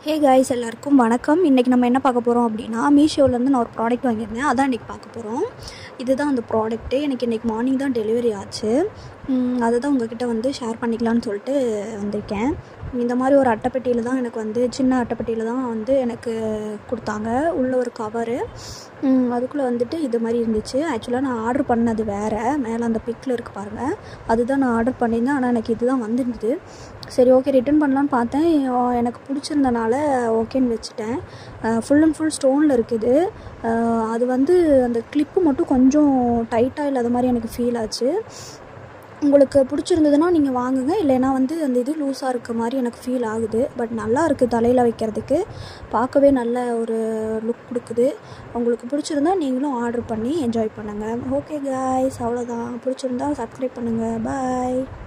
hey guys எல்லாருக்கும் வணக்கம் இன்றைக்கி நம்ம என்ன பார்க்க போகிறோம் அப்படின்னா மீஷோலேருந்து நான் ஒரு ப்ராடக்ட் வாங்கியிருந்தேன் அதான் இன்றைக்கி பார்க்க போகிறோம் இதுதான் அந்த ப்ராடக்ட்டு எனக்கு இன்றைக்கி மார்னிங் தான் டெலிவரி ஆச்சு உம், அதை தான் உங்ககிட்ட வந்து ஷேர் பண்ணிக்கலான்னு சொல்லிட்டு வந்திருக்கேன் இந்த மாதிரி ஒரு அட்டைப்பெட்டியில் தான் எனக்கு வந்து சின்ன அட்டைப்பெட்டியில் தான் வந்து எனக்கு கொடுத்தாங்க உள்ள ஒரு கவரு அதுக்குள்ளே வந்துட்டு இது மாதிரி இருந்துச்சு ஆக்சுவலாக நான் ஆர்டர் பண்ணது வேறு மேலே அந்த பிக்கில் இருக்குது பாருங்கள் அதுதான் நான் ஆர்டர் பண்ணியிருந்தேன் ஆனால் எனக்கு இதுதான் வந்துருந்தது சரி ஓகே ரிட்டர்ன் பண்ணலான்னு பார்த்தேன் அஹ் எனக்கு பிடிச்சிருந்தனால ஓகேன்னு வச்சுட்டேன் ஃபுல் அண்ட் ஃபுல் ஸ்டோனில் இருக்குது அஹ் அது வந்து அந்த கிளிப்பு மட்டும் கொஞ்சம் டைட்டாக இல்லாத மாதிரி எனக்கு ஃபீல் ஆச்சு உங்களுக்கு பிடிச்சிருந்ததுன்னா நீங்கள் வாங்குங்க இல்லைன்னா வந்து அந்த இது லூஸாக இருக்க மாதிரி எனக்கு ஃபீல் ஆகுது பட் நல்லா இருக்குது தலையில் வைக்கிறதுக்கு பார்க்கவே நல்ல ஒரு லுக் கொடுக்குது உங்களுக்கு பிடிச்சிருந்தா நீங்களும் ஆர்டர் பண்ணி என்ஜாய் பண்ணுங்கள் ஓகே காய்ஸ் அவ்வளோதான் பிடிச்சிருந்தா சப்ஸ்கிரைப் பண்ணுங்கள் பாய்